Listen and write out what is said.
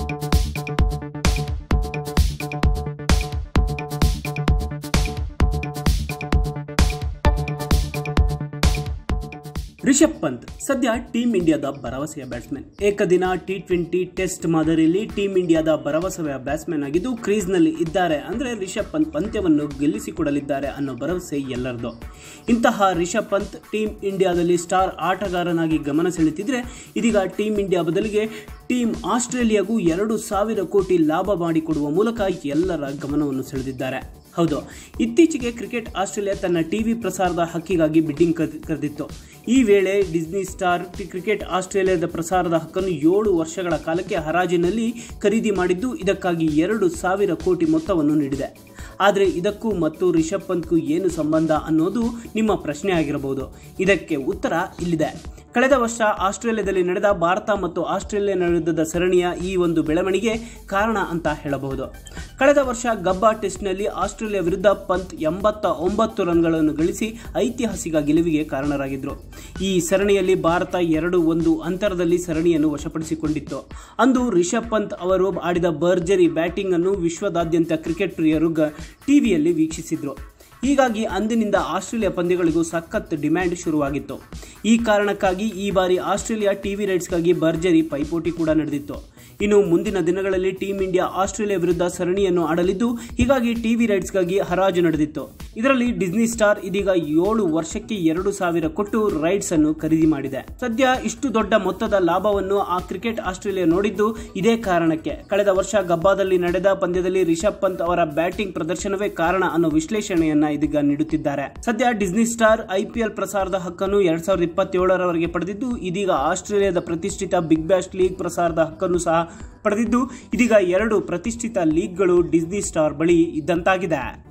ರಿಷಬ್ ಪಂತ್ ಸದ್ಯ ಟೀಂ ಇಂಡಿಯಾದ ಭರವಸೆಯ ಬ್ಯಾಟ್ಸ್ಮನ್ ಏಕದಿನ ಟಿ ಟ್ವೆಂಟಿ ಟೆಸ್ಟ್ ಮಾದರಿಯಲ್ಲಿ ಟೀಂ ಇಂಡಿಯಾದ ಭರವಸೆಯ ಬ್ಯಾಟ್ಸ್ಮನ್ ಆಗಿದ್ದು ಕ್ರೀಸ್ನಲ್ಲಿ ಇದ್ದಾರೆ ಅಂದರೆ ರಿಷಬ್ ಪಂತ್ ಪಂದ್ಯವನ್ನು ಗೆಲ್ಲಿಸಿಕೊಡಲಿದ್ದಾರೆ ಅನ್ನೋ ಭರವಸೆ ಎಲ್ಲರದು ಇಂತಹ ರಿಷಬ್ ಪಂತ್ ಟೀಂ ಇಂಡಿಯಾದಲ್ಲಿ ಸ್ಟಾರ್ ಆಟಗಾರನಾಗಿ ಗಮನ ಸೆಳೆತಿದ್ರೆ ಇದೀಗ ಟೀಂ ಇಂಡಿಯಾ ಬದಲಿಗೆ ಟೀಂ ಆಸ್ಟ್ರೇಲಿಯಾಗೂ ಎರಡು ಸಾವಿರ ಕೋಟಿ ಲಾಭ ಮಾಡಿಕೊಡುವ ಮೂಲಕ ಎಲ್ಲರ ಗಮನವನ್ನು ಸೆಳೆದಿದ್ದಾರೆ ಹೌದು ಇತ್ತೀಚೆಗೆ ಕ್ರಿಕೆಟ್ ಆಸ್ಟ್ರೇಲಿಯಾ ತನ್ನ ಟಿವಿ ಪ್ರಸಾರದ ಹಕ್ಕಿಗಾಗಿ ಬಿಡ್ಡಿಂಗ್ ಕರೆದಿತ್ತು ಈ ವೇಳೆ ಡಿಸ್ನಿ ಸ್ಟಾರ್ ಕ್ರಿಕೆಟ್ ಆಸ್ಟ್ರೇಲಿಯಾದ ಪ್ರಸಾರದ ಹಕ್ಕನ್ನು ಏಳು ವರ್ಷಗಳ ಕಾಲಕ್ಕೆ ಹರಾಜಿನಲ್ಲಿ ಖರೀದಿ ಮಾಡಿದ್ದು ಇದಕ್ಕಾಗಿ ಎರಡು ಸಾವಿರ ಕೋಟಿ ಮೊತ್ತವನ್ನು ನೀಡಿದೆ ಆದರೆ ಇದಕ್ಕೂ ಮತ್ತು ರಿಷಬ್ ಪಂತ್ಗೂ ಏನು ಸಂಬಂಧ ಅನ್ನೋದು ನಿಮ್ಮ ಪ್ರಶ್ನೆ ಆಗಿರಬಹುದು ಇದಕ್ಕೆ ಉತ್ತರ ಇಲ್ಲಿದೆ ಕಳೆದ ವರ್ಷ ಆಸ್ಟ್ರೇಲಿಯಾದಲ್ಲಿ ನಡೆದ ಭಾರತ ಮತ್ತು ಆಸ್ಟ್ರೇಲಿಯಾ ವಿರುದ್ಧದ ಸರಣಿಯ ಈ ಒಂದು ಬೆಳವಣಿಗೆ ಕಾರಣ ಅಂತ ಹೇಳಬಹುದು ಕಳೆದ ವರ್ಷ ಗಬ್ಬಾ ಟೆಸ್ಟ್ನಲ್ಲಿ ಆಸ್ಟ್ರೇಲಿಯಾ ವಿರುದ್ಧ ಪಂತ್ ಎಂಬತ್ತ ಒಂಬತ್ತು ರನ್ಗಳನ್ನು ಗಳಿಸಿ ಐತಿಹಾಸಿಕ ಗೆಲುವಿಗೆ ಕಾರಣರಾಗಿದ್ದರು ಈ ಸರಣಿಯಲ್ಲಿ ಭಾರತ ಎರಡು ಒಂದು ಅಂತರದಲ್ಲಿ ಸರಣಿಯನ್ನು ವಶಪಡಿಸಿಕೊಂಡಿತ್ತು ಅಂದು ರಿಷಬ್ ಪಂತ್ ಅವರು ಆಡಿದ ಭರ್ಜರಿ ಬ್ಯಾಟಿಂಗ್ ಅನ್ನು ವಿಶ್ವದಾದ್ಯಂತ ಕ್ರಿಕೆಟ್ ಪ್ರಿಯರು ಗ ಟಿವಿಯಲ್ಲಿ ವೀಕ್ಷಿಸಿದ್ರು ಹೀಗಾಗಿ ಅಂದಿನಿಂದ ಆಸ್ಟ್ರೇಲಿಯಾ ಪಂದ್ಯಗಳಿಗೂ ಸಖತ್ ಡಿಮ್ಯಾಂಡ್ ಶುರುವಾಗಿತ್ತು ಈ ಕಾರಣಕ್ಕಾಗಿ ಈ ಬಾರಿ ಆಸ್ಟ್ರೇಲಿಯಾ ಟಿವಿ ರೈಟ್ಸ್ಗಾಗಿ ಭರ್ಜರಿ ಪೈಪೋಟಿ ಕೂಡ ನಡೆದಿತ್ತು ಇನ್ನು ಮುಂದಿನ ದಿನಗಳಲ್ಲಿ ಟೀಂ ಇಂಡಿಯಾ ಆಸ್ಟ್ರೇಲಿಯಾ ವಿರುದ್ಧ ಸರಣಿಯನ್ನು ಆಡಲಿದ್ದು ಹೀಗಾಗಿ ಟಿವಿ ರೈಟ್ಸ್ಗಾಗಿ ಹರಾಜು ನಡೆದಿತ್ತು ಇದರಲ್ಲಿ ಡಿಸ್ನಿ ಸ್ಟಾರ್ ಇದೀಗ ಏಳು ವರ್ಷಕ್ಕೆ ಎರಡು ಸಾವಿರ ಕೊಟ್ಟು ರೈಟ್ಸ್ ಅನ್ನು ಖರೀದಿ ಮಾಡಿದೆ ಸದ್ಯ ಇಷ್ಟು ದೊಡ್ಡ ಮೊತ್ತದ ಲಾಭವನ್ನು ಆ ಕ್ರಿಕೆಟ್ ಆಸ್ಟ್ರೇಲಿಯಾ ನೋಡಿದ್ದು ಇದೇ ಕಾರಣಕ್ಕೆ ಕಳೆದ ವರ್ಷ ಗಬ್ಬಾದಲ್ಲಿ ನಡೆದ ಪಂದ್ಯದಲ್ಲಿ ರಿಷಬ್ ಪಂತ್ ಅವರ ಬ್ಯಾಟಿಂಗ್ ಪ್ರದರ್ಶನವೇ ಕಾರಣ ಅನ್ನೋ ವಿಶ್ಲೇಷಣೆಯನ್ನ ಇದೀಗ ನೀಡುತ್ತಿದ್ದಾರೆ ಸದ್ಯ ಡಿಸ್ನಿ ಸ್ಟಾರ್ ಐಪಿಎಲ್ ಪ್ರಸಾರದ ಹಕ್ಕನ್ನು ಎರಡ್ ಸಾವಿರದ ಇಪ್ಪತ್ತೇಳರವರೆಗೆ ಪಡೆದಿದ್ದು ಇದೀಗ ಆಸ್ಟ್ರೇಲಿಯಾದ ಪ್ರತಿಷ್ಠಿತ ಬಿಗ್ ಬ್ಯಾಶ್ ಲೀಗ್ ಪ್ರಸಾರದ ಹಕ್ಕನ್ನು ಸಹ ಪಡೆದಿದ್ದು ಇದೀಗ ಎರಡು ಪ್ರತಿಷ್ಠಿತ ಲೀಗ್ಗಳು ಡಿಸ್ನಿ ಸ್ಟಾರ್ ಬಳಿ ಇದ್ದಂತಾಗಿದೆ